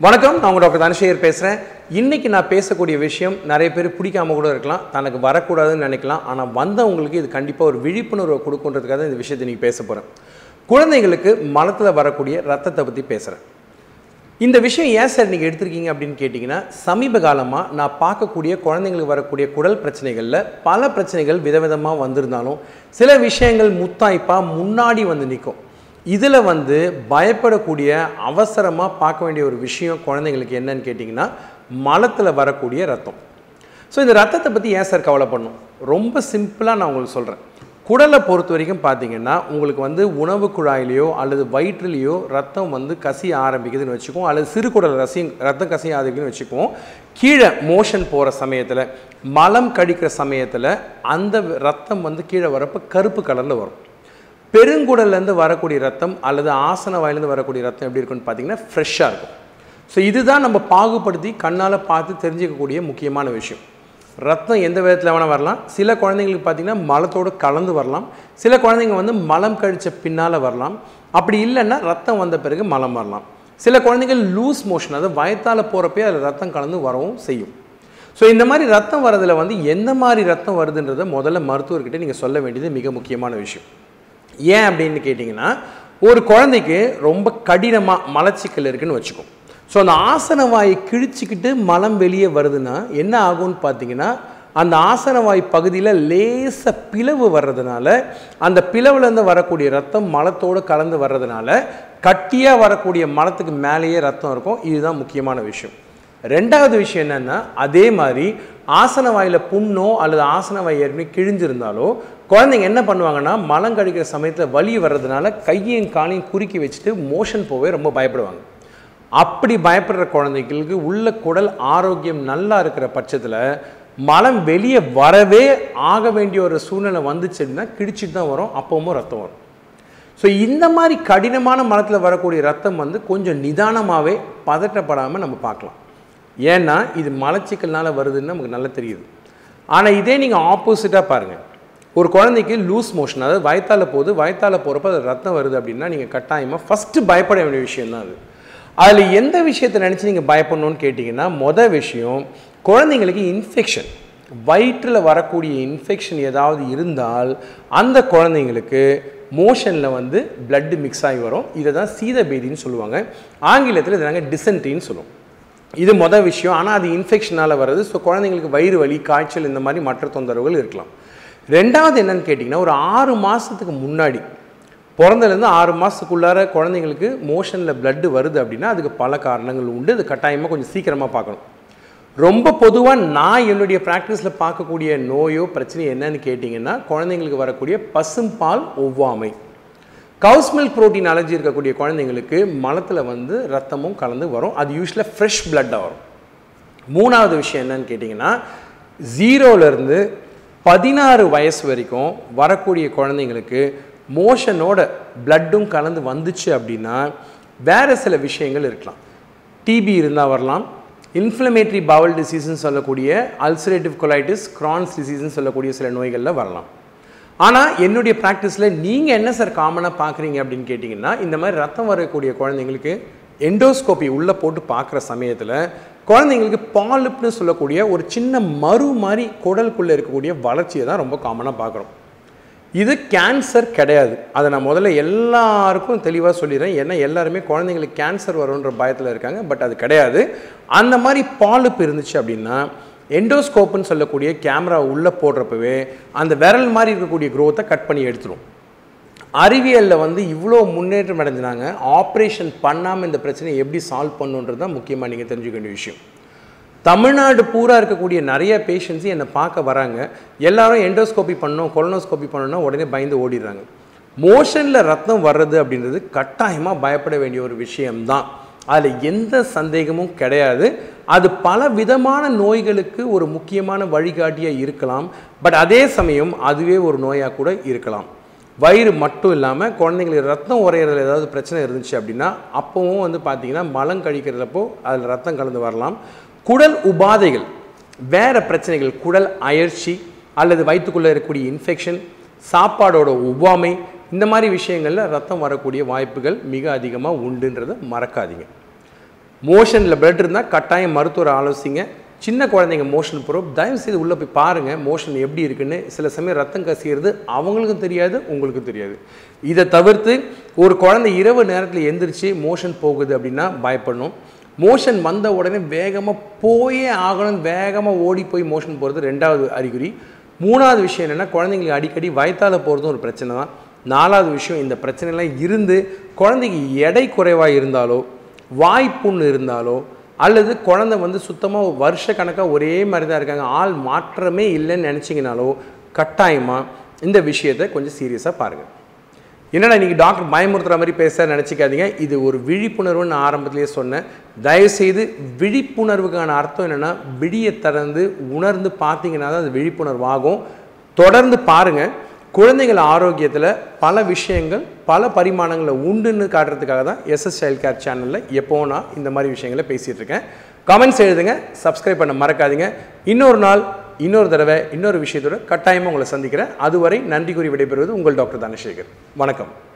வணக்கம் நான் உங்கள் டாக்டர் தனசேகர் பேசுகிறேன் இன்னைக்கு நான் பேசக்கூடிய விஷயம் நிறைய பேர் பிடிக்காம கூட இருக்கலாம் தனக்கு வரக்கூடாதுன்னு நினைக்கலாம் ஆனால் வந்தவங்களுக்கு இது கண்டிப்பாக ஒரு விழிப்புணர்வை கொடுக்குன்றதுக்காக தான் இந்த விஷயத்தை நீங்கள் பேச போகிறேன் குழந்தைங்களுக்கு மலத்தில் வரக்கூடிய ரத்தத்தை பற்றி பேசுகிறேன் இந்த விஷயம் ஏன் சார் நீங்கள் எடுத்திருக்கீங்க அப்படின்னு கேட்டிங்கன்னா சமீப காலமாக நான் பார்க்கக்கூடிய குழந்தைங்களுக்கு வரக்கூடிய குடல் பிரச்சனைகளில் பல பிரச்சனைகள் விதவிதமாக வந்திருந்தாலும் சில விஷயங்கள் முத்தாய்ப்பாக முன்னாடி வந்து நிற்கும் இதில் வந்து பயப்படக்கூடிய அவசரமாக பார்க்க வேண்டிய ஒரு விஷயம் குழந்தைங்களுக்கு என்னன்னு கேட்டிங்கன்னா மலத்தில் வரக்கூடிய ரத்தம் ஸோ இந்த ரத்தத்தை பற்றி ஏன் சார் கவலைப்படணும் ரொம்ப சிம்பிளாக நான் உங்களுக்கு சொல்கிறேன் குடலை பொறுத்த வரைக்கும் பார்த்தீங்கன்னா உங்களுக்கு வந்து உணவு குழாயிலையோ அல்லது வயிற்றுலையோ ரத்தம் வந்து கசிய ஆரம்பிக்குதுன்னு வச்சுக்குவோம் அல்லது சிறுகுடல் ரசியம் ரத்தம் கசிய ஆரம்பிக்குதுன்னு வச்சுக்குவோம் கீழே மோஷன் போகிற சமயத்தில் மலம் கடிக்கிற சமயத்தில் அந்த ரத்தம் வந்து கீழே வரப்போ கருப்பு கலரில் வரும் பெருங்குடல்லேருந்து வரக்கூடிய ரத்தம் அல்லது ஆசன வாயிலேருந்து வரக்கூடிய ரத்தம் எப்படி இருக்குன்னு பார்த்தீங்கன்னா ஃப்ரெஷ்ஷாக இருக்கும் ஸோ இதுதான் நம்ம பாகுபடுத்தி கண்ணால் பார்த்து தெரிஞ்சுக்கக்கூடிய முக்கியமான விஷயம் ரத்தம் எந்த விதத்தில் வேணால் வரலாம் சில குழந்தைங்களுக்கு பார்த்தீங்கன்னா மலத்தோடு கலந்து வரலாம் சில குழந்தைங்க வந்து மலம் கழித்த பின்னால் வரலாம் அப்படி இல்லைன்னா ரத்தம் வந்த பிறகு மலம் வரலாம் சில குழந்தைகள் லூஸ் மோஷன் அதாவது வயத்தால் போகிறப்பே அதில் ரத்தம் கலந்து வரவும் செய்யும் ஸோ இந்த மாதிரி ரத்தம் வரதில் வந்து எந்த மாதிரி ரத்தம் வருதுன்றதை முதல்ல மருத்துவர்கிட்ட நீங்கள் சொல்ல வேண்டியது மிக முக்கியமான விஷயம் ஏன் அப்படின்னு கேட்டிங்கன்னா ஒரு குழந்தைக்கு ரொம்ப கடினமாக மலச்சிக்கல் இருக்குன்னு வச்சுக்கோம் ஸோ அந்த ஆசன வாயை கிழிச்சிக்கிட்டு மலம் வெளியே வருதுன்னா என்ன ஆகும்னு பார்த்தீங்கன்னா அந்த ஆசனவாய் பகுதியில் லேச பிளவு வர்றதுனால அந்த பிளவுலேருந்து வரக்கூடிய ரத்தம் மலத்தோடு கலந்து வர்றதுனால கட்டியாக வரக்கூடிய மலத்துக்கு மேலேயே ரத்தம் இருக்கும் இதுதான் முக்கியமான விஷயம் ரெண்டாவது விஷயம் என்னென்னா அதே மாதிரி ஆசன வாயில் புண்ணோ அல்லது ஆசன வாய் ஏற்கனவே கிழிஞ்சிருந்தாலோ குழந்தைங்க என்ன பண்ணுவாங்கன்னா மலம் கழிக்கிற சமயத்தில் வலி வர்றதுனால கையையும் காலையும் குறுக்கி வச்சுட்டு மோஷன் போவே ரொம்ப பயப்படுவாங்க அப்படி பயப்படுற குழந்தைகளுக்கு உள்ள குடல் ஆரோக்கியம் நல்லா இருக்கிற பட்சத்தில் மலம் வெளியே வரவே ஆக வேண்டிய ஒரு சூழ்நிலை வந்துச்சு அப்படின்னா கிழிச்சிட்டு தான் வரும் அப்பவும் ரத்தம் வரும் ஸோ இந்த மாதிரி கடினமான மலத்தில் வரக்கூடிய ரத்தம் வந்து கொஞ்சம் நிதானமாகவே பதட்டப்படாமல் நம்ம பார்க்கலாம் ஏன்னா இது மலச்சிக்கல்னால வருதுன்னு நமக்கு நல்லா தெரியுது ஆனால் இதே நீங்கள் ஆப்போசிட்டாக பாருங்கள் ஒரு குழந்தைக்கு லூஸ் மோஷன் அதாவது வயத்தால் போகுது வயத்தால் போகிறப்ப அது ரத்தம் வருது அப்படின்னா நீங்கள் கட்டாயமாக ஃபஸ்ட்டு பயப்பட வேண்டிய விஷயம் தான் அது அதில் எந்த விஷயத்தை நினச்சி நீங்கள் பயப்படணும்னு கேட்டிங்கன்னா மொதல் விஷயம் குழந்தைங்களுக்கு இன்ஃபெக்ஷன் வயிற்றில் வரக்கூடிய இன்ஃபெக்ஷன் ஏதாவது இருந்தால் அந்த குழந்தைங்களுக்கு மோஷனில் வந்து பிளட்டு மிக்ஸ் ஆகி வரும் இதை தான் சீதபேதின்னு சொல்லுவாங்க ஆங்கிலத்தில் இதை நாங்கள் டிசென்ட்ரின்னு சொல்லுவோம் இது மொதல் விஷயம் ஆனால் அது இன்ஃபெக்ஷனால் வர்றது ஸோ குழந்தைங்களுக்கு வயிறு வலி காய்ச்சல் இந்த மாதிரி மற்ற தொந்தரவுகள் இருக்கலாம் ரெண்டாவது என்னன்னு கேட்டிங்கன்னா ஒரு ஆறு மாதத்துக்கு முன்னாடி பிறந்தலேருந்து ஆறு மாதத்துக்குள்ளார குழந்தைங்களுக்கு மோஷனில் பிளட்டு வருது அப்படின்னா அதுக்கு பல காரணங்கள் உண்டு அது கட்டாயமாக கொஞ்சம் சீக்கிரமாக பார்க்கணும் ரொம்ப பொதுவாக நான் என்னுடைய ப்ராக்டிஸில் பார்க்கக்கூடிய நோயோ பிரச்சனையோ என்னன்னு கேட்டிங்கன்னா குழந்தைங்களுக்கு வரக்கூடிய பசும்பால் ஒவ்வாமை கவுஸ் மில்க் ப்ரோட்டீன் அலர்ஜி இருக்கக்கூடிய குழந்தைங்களுக்கு மலத்தில் வந்து ரத்தமும் கலந்து வரும் அது யூஸ்வலாக ஃப்ரெஷ் பிளட்டாக வரும் மூணாவது விஷயம் என்னன்னு கேட்டிங்கன்னா ஜீரோலேருந்து பதினாறு வயசு வரைக்கும் வரக்கூடிய குழந்தைங்களுக்கு மோஷனோட பிளட்டும் கலந்து வந்துச்சு அப்படின்னா வேறு சில விஷயங்கள் இருக்கலாம் டிபி இருந்தால் வரலாம் இன்ஃப்ளமேட்ரி பவல் டிசீஸ்னு சொல்லக்கூடிய அல்சரேட்டிவ் கொலைட்டிஸ் கிரான்ஸ் டிசீஸ்னு சொல்லக்கூடிய சில நோய்களில் வரலாம் ஆனால் என்னுடைய ப்ராக்டிஸில் நீங்கள் என்ன சார் காமனாக பார்க்குறீங்க அப்படின்னு கேட்டிங்கன்னா இந்த மாதிரி ரத்தம் வரக்கூடிய குழந்தைங்களுக்கு எண்டோஸ்கோப்பி உள்ளே போட்டு பார்க்குற சமயத்தில் குழந்தைங்களுக்கு பாலிப்னு சொல்லக்கூடிய ஒரு சின்ன மறு மாதிரி குடலுக்குள்ளே இருக்கக்கூடிய வளர்ச்சியை தான் ரொம்ப காமனாக பார்க்குறோம் இது கேன்சர் கிடையாது அதை நான் முதல்ல எல்லாருக்கும் தெளிவாக சொல்லிடுறேன் ஏன்னா எல்லாருமே குழந்தைங்களுக்கு கேன்சர் வரும்ன்ற பயத்தில் இருக்காங்க பட் அது கிடையாது அந்த மாதிரி பாலிப் இருந்துச்சு அப்படின்னா எண்டோஸ்கோப்புன்னு சொல்லக்கூடிய கேமரா உள்ளே போடுறப்பவே அந்த விரல் மாதிரி இருக்கக்கூடிய க்ரோத்தை கட் பண்ணி எடுத்துரும் அறிவியலில் வந்து இவ்வளோ முன்னேற்றம் அடைஞ்சினாங்க ஆப்ரேஷன் பண்ணாமல் இந்த பிரச்சனையை எப்படி சால்வ் பண்ணுன்றது தான் முக்கியமாக நீங்கள் தெரிஞ்சுக்க வேண்டிய விஷயம் தமிழ்நாடு பூரா இருக்கக்கூடிய நிறைய பேஷண்ட்ஸு என்னை பார்க்க வராங்க எல்லாரும் எண்டோஸ்கோப்பி பண்ணணும் கொலனோஸ்கோப்பி பண்ணணும்னா உடனே பயந்து ஓடிடுறாங்க மோஷனில் ரத்தம் வர்றது அப்படின்றது கட்டாயமாக பயப்பட வேண்டிய ஒரு விஷயம்தான் அதில் எந்த சந்தேகமும் கிடையாது அது பல விதமான நோய்களுக்கு ஒரு முக்கியமான வழிகாட்டியாக இருக்கலாம் பட் அதே சமயம் அதுவே ஒரு நோயாக கூட இருக்கலாம் வயிறு மட்டும் இல்லாமல் குழந்தைங்களுக்கு ரத்தம் உரையிறதுல ஏதாவது பிரச்சனை இருந்துச்சு அப்படின்னா அப்போவும் வந்து பார்த்தீங்கன்னா மலம் கழிக்கிறதப்போ அதில் ரத்தம் கலந்து வரலாம் குடல் உபாதைகள் வேறு பிரச்சனைகள் குடல் அயற்சி அல்லது வயிற்றுக்குள்ளே இருக்கக்கூடிய இன்ஃபெக்ஷன் சாப்பாடோட ஒவ்வாமை இந்த மாதிரி விஷயங்களில் ரத்தம் வரக்கூடிய வாய்ப்புகள் மிக அதிகமாக உண்டுன்றதை மறக்காதீங்க மோஷனில் பிளட் இருந்தால் கட்டாயம் மருத்துவரை ஆலோசிங்க சின்ன குழந்தைங்க மோஷன் போகிறோம் தயவு செய்து உள்ளே போய் பாருங்கள் மோஷன் எப்படி இருக்குன்னு சில சமயம் ரத்தம் கசிகிறது அவங்களுக்கும் தெரியாது உங்களுக்கும் தெரியாது இதை தவிர்த்து ஒரு குழந்தை இரவு நேரத்தில் எந்திரிச்சு மோஷன் போகுது அப்படின்னா பயப்படணும் மோஷன் வந்த உடனே வேகமாக போயே ஆகணும் வேகமாக ஓடி போய் மோஷன் போகிறது ரெண்டாவது அறிகுறி மூணாவது விஷயம் என்னென்னா குழந்தைங்களுக்கு அடிக்கடி வயத்தால் போகிறதும் ஒரு பிரச்சனை தான் நாலாவது விஷயம் இந்த பிரச்சனைலாம் இருந்து குழந்தைக்கு எடை குறைவாக இருந்தாலோ வாய்ப்புண்ணு இருந்தாலோ அல்லது குழந்தை வந்து சுத்தமாக வருஷ கணக்காக ஒரே மாதிரி தான் இருக்காங்க ஆள் மாற்றமே இல்லைன்னு நினச்சிங்கனாலோ கட்டாயமாக இந்த விஷயத்தை கொஞ்சம் சீரியஸாக பாருங்கள் என்னடா இன்றைக்கி டாக்டர் பயமுறுத்துற மாதிரி பேச நினச்சிக்காதீங்க இது ஒரு விழிப்புணர்வுன்னு நான் ஆரம்பத்திலேயே சொன்னேன் தயவுசெய்து விழிப்புணர்வுக்கான அர்த்தம் என்னென்னா விடியை திறந்து உணர்ந்து பார்த்தீங்கன்னா தான் அது விழிப்புணர்வு ஆகும் தொடர்ந்து பாருங்கள் குழந்தைகள் ஆரோக்கியத்தில் பல விஷயங்கள் பல பரிமாணங்களில் உண்டுன்னு காட்டுறதுக்காக தான் எஸ்எஸ் சைல்ட் கேர் சேனலில் எப்போ நான் இந்த மாதிரி விஷயங்களை பேசிகிட்டு இருக்கேன் கமெண்ட்ஸ் எழுதுங்க சப்ஸ்கிரைப் பண்ண மறக்காதீங்க இன்னொரு நாள் இன்னொரு தடவை இன்னொரு விஷயத்தோட கட்டாயமாக உங்களை சந்திக்கிறேன் அதுவரை நன்றி கூறி விடைபெறுவது உங்கள் டாக்டர் தனசேகர் வணக்கம்